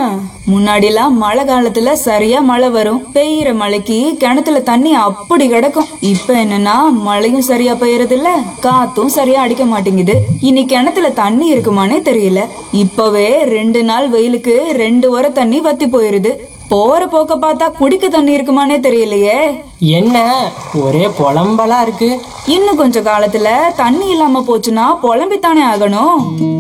முன்னாடிலாம் மழை காலத்துல சரியா மழை வரும் பெய்யற மழைக்கு கிணத்துல தண்ணி அப்படி கிடக்கும் இப்ப என்னன்னா மழையும் சரியா பெய்யறது இல்ல காத்தும் சரியா அடிக்க மாட்டேங்குது இனி கிணத்துல தண்ணி இருக்குமானே தெரியல இப்பவே ரெண்டு நாள் வெயிலுக்கு ரெண்டு வர தண்ணி வத்தி போயிருது போற போக்க பார்த்தா குடிக்க தண்ணி இருக்குமானே தெரியலையே என்ன ஒரே புலம்பலா இருக்கு இன்னும் கொஞ்ச காலத்துல தண்ணி இல்லாம போச்சுன்னா புலம்பித்தானே ஆகணும்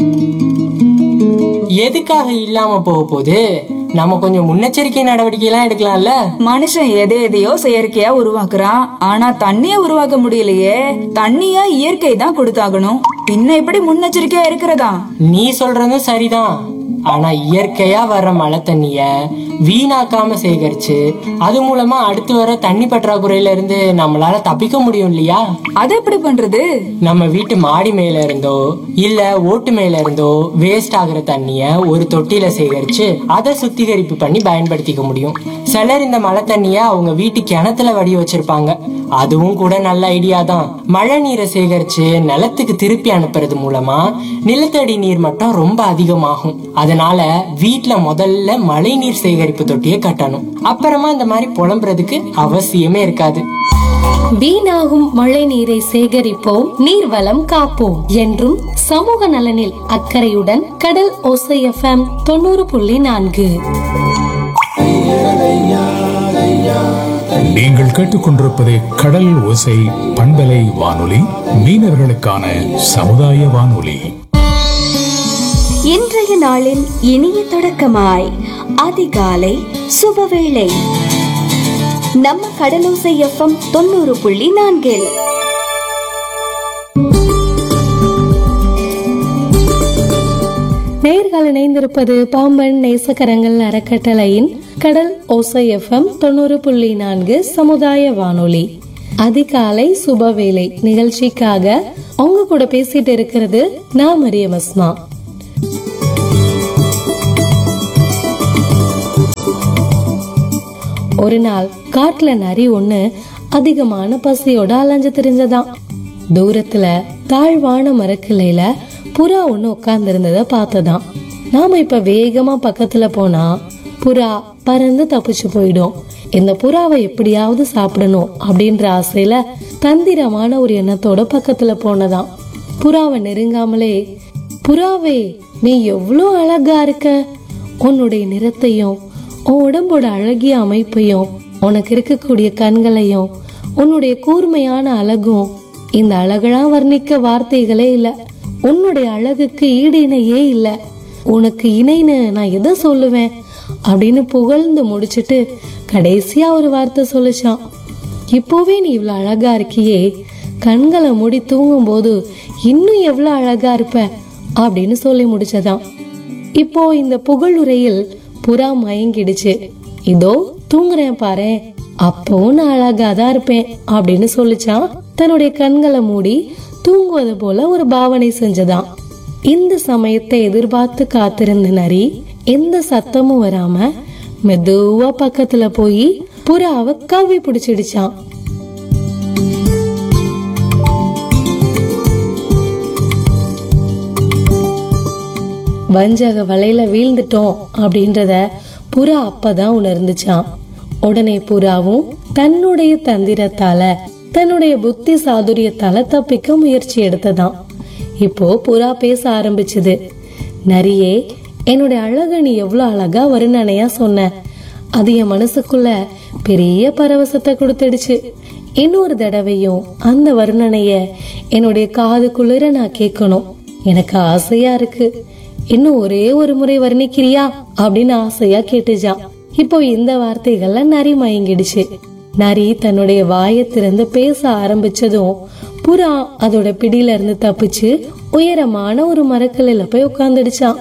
எதுக்காக இல்லாம போக போகுது நம்ம கொஞ்சம் முன்னெச்சரிக்கை நடவடிக்கை எல்லாம் எடுக்கலாம்ல மனுஷன் எதை எதையோ செயற்கையா உருவாக்குறான் ஆனா தண்ணிய உருவாக்க முடியலையே தண்ணிய இயற்கை தான் கொடுத்தாகணும் பின்ன எப்படி முன்னெச்சரிக்கையா இருக்கிறதா நீ சொல்றதும் சரிதான் ஆனா இயற்கையா வர்ற மழை தண்ணிய வீணாக்காம சேகரிச்சு அது மூலமா அடுத்து வர தண்ணி பற்றாக்குறையில இருந்து நம்மளால தப்பிக்க முடியும் இல்லையா அது எப்படி பண்றது நம்ம வீட்டு மாடி மேல இருந்தோ இல்ல ஓட்டு மேல இருந்தோ வேஸ்ட் ஆகுற தண்ணிய ஒரு தொட்டியில சேகரிச்சு அதை சுத்திகரிப்பு பண்ணி பயன்படுத்திக்க முடியும் சிலர் இந்த மழை தண்ணிய அவங்க வீட்டு கிணத்துல வடி வச்சிருப்பாங்க அதுவும் கூட நல்ல ஐடியா தான் மழை நீரை சேகரிச்சு நிலத்துக்கு திருப்பி அனுப்புறது மூலமா நிலத்தடி நீர் மட்டம் ரொம்ப அதிகமாகும் அதனால வீட்ல முதல்ல மழை நீர் சேகரிப்பு தொட்டியை கட்டணும் அப்புறமா இந்த மாதிரி புலம்புறதுக்கு அவசியமே இருக்காது வீணாகும் மழை நீரை சேகரிப்போம் நீர்வளம் காப்போம் என்றும் சமூக நலனில் அக்கறையுடன் கடல் ஓசை எஃப்எம் தொண்ணூறு புள்ளி நான்கு நீங்கள் கேட்டுக்கொண்டிருப்பது கடல் ஓசை பண்பலை வானொலி மீனவர்களுக்கான சமுதாய வானொலி இன்றைய நாளின் இனிய தொடக்கமாய் அதிகாலை சுபவேளை நம்ம கடலோசை எஃப்எம் தொண்ணூறு புள்ளி நான்கில் நேர்கள் இணைந்திருப்பது பாம்பன் நேசக்கரங்கள் அறக்கட்டளையின் கடல் ஓசை எஃப்எம் தொண்ணூறு புள்ளி நான்கு சமுதாய வானொலி அதிகாலை சுபவேளை நிகழ்ச்சிக்காக உங்க கூட பேசிட்டு இருக்கிறது நான் மரியம் அஸ்மா ஒரு நாள் காட்டுல நரி ஒண்ணு அதிகமான பசியோட அலைஞ்சு திரிஞ்சதாம் தூரத்துல தாழ்வான மரக்கிளையில புறா ஒண்ணு உட்கார்ந்து இருந்ததை பார்த்ததாம் நாம இப்ப வேகமா பக்கத்துல போனா புறா பறந்து தப்பிச்சு போயிடும் இந்த புறாவை எப்படியாவது சாப்பிடணும் அப்படின்ற ஆசையில தந்திரமான ஒரு எண்ணத்தோட பக்கத்துல போனதாம் புறாவை நெருங்காமலே புறாவே நீ எவ்வளோ அழகா இருக்க உன்னுடைய நிறத்தையும் உன் உடம்போட அழகிய அமைப்பையும் உனக்கு இருக்கக்கூடிய கண்களையும் உன்னுடைய கூர்மையான அழகும் இந்த அழகெல்லாம் வர்ணிக்க வார்த்தைகளே இல்ல உன்னுடைய அழகுக்கு ஈடு இணையே இல்ல உனக்கு இணைன்னு நான் எதை சொல்லுவேன் அப்படின்னு புகழ்ந்து முடிச்சிட்டு கடைசியா ஒரு வார்த்தை சொல்லுச்சான் இப்போவே நீ இவ்வளவு அழகா இருக்கியே கண்களை மூடி தூங்கும் போது இன்னும் எவ்வளவு அழகா இருப்ப அப்படின்னு சொல்லி முடிச்சதாம் இப்போ இந்த புகழுரையில் புறா மயங்கிடுச்சு இதோ தூங்குறேன் பாரேன் அப்பவும் நான் அழகா தான் இருப்பேன் அப்படின்னு சொல்லிச்சான் தன்னுடைய கண்களை மூடி தூங்குவது போல ஒரு பாவனை செஞ்சதாம் இந்த சமயத்தை எதிர்பார்த்து காத்திருந்த நரி எந்த சத்தமும் வராம மெதுவா பக்கத்துல போய் புறாவை கவ்வி பிடிச்சிடுச்சான் வஞ்சக வலையில வீழ்ந்துட்டோம் அப்படின்றத புறா அப்பதான் உணர்ந்துச்சான் உடனே புறாவும் தன்னுடைய தந்திரத்தால தன்னுடைய புத்தி சாதுரியத்தால தப்பிக்க முயற்சி எடுத்ததாம் இப்போ புறா பேச ஆரம்பிச்சது நரியே என்னுடைய அழக நீ எவ்வளவு அழகா வருணனையா சொன்ன அது என் மனசுக்குள்ள பெரிய பரவசத்தை கொடுத்துடுச்சு இன்னொரு தடவையும் அந்த வர்ணனைய என்னுடைய காது குளிர நான் கேட்கணும் எனக்கு ஆசையா இருக்கு இன்னும் ஒரே ஒரு முறை வர்ணிக்கிறியா அப்படின்னு ஆசையா கேட்டுச்சான் இப்போ இந்த வார்த்தைகள்ல நரி மயங்கிடுச்சு நரி தன்னுடைய வாயை திறந்து பேச ஆரம்பிச்சதும் புறா அதோட பிடியில இருந்து தப்பிச்சு உயரமான ஒரு மரக்கிளையில போய் உட்கார்ந்துடுச்சான்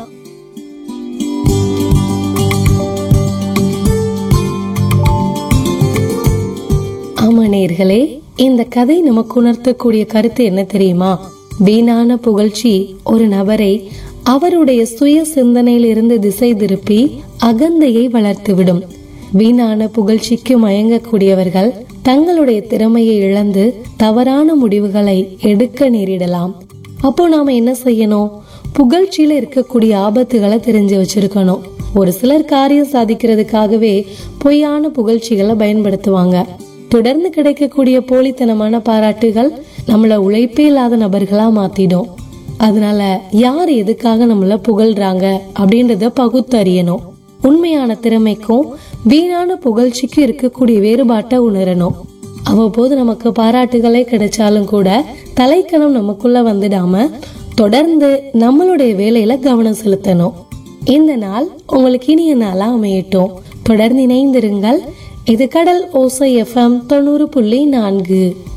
ஆமா நேர்களே இந்த கதை நமக்கு உணர்த்தக்கூடிய கருத்து என்ன தெரியுமா வீணான புகழ்ச்சி ஒரு நபரை அவருடைய சுய சிந்தனையில் இருந்து திசை திருப்பி அகந்தையை வளர்த்துவிடும் வீணான புகழ்ச்சிக்கு மயங்கக்கூடியவர்கள் தங்களுடைய திறமையை இழந்து தவறான முடிவுகளை எடுக்க நேரிடலாம் அப்போ நாம என்ன செய்யணும் புகழ்ச்சியில இருக்கக்கூடிய ஆபத்துகளை தெரிஞ்சு வச்சிருக்கணும் ஒரு சிலர் காரியம் சாதிக்கிறதுக்காகவே பொய்யான புகழ்ச்சிகளை பயன்படுத்துவாங்க தொடர்ந்து கிடைக்கக்கூடிய போலித்தனமான பாராட்டுகள் நம்மள உழைப்பே இல்லாத நபர்களா மாத்திடும் அதனால யார் எதுக்காக நம்மள புகழ்றாங்க அப்படின்றத பகுத்தறியணும் உண்மையான திறமைக்கும் வீணான புகழ்ச்சிக்கும் இருக்கக்கூடிய வேறுபாட்டை உணரணும் அவ்வப்போது நமக்கு பாராட்டுகளே கிடைச்சாலும் கூட தலைக்கணம் நமக்குள்ள வந்துடாம தொடர்ந்து நம்மளுடைய வேலையில கவனம் செலுத்தணும் இந்த நாள் உங்களுக்கு இனிய நாளா அமையட்டும் தொடர்ந்து இணைந்திருங்கள் இது கடல் ஓசை எஃப்எம் தொண்ணூறு புள்ளி நான்கு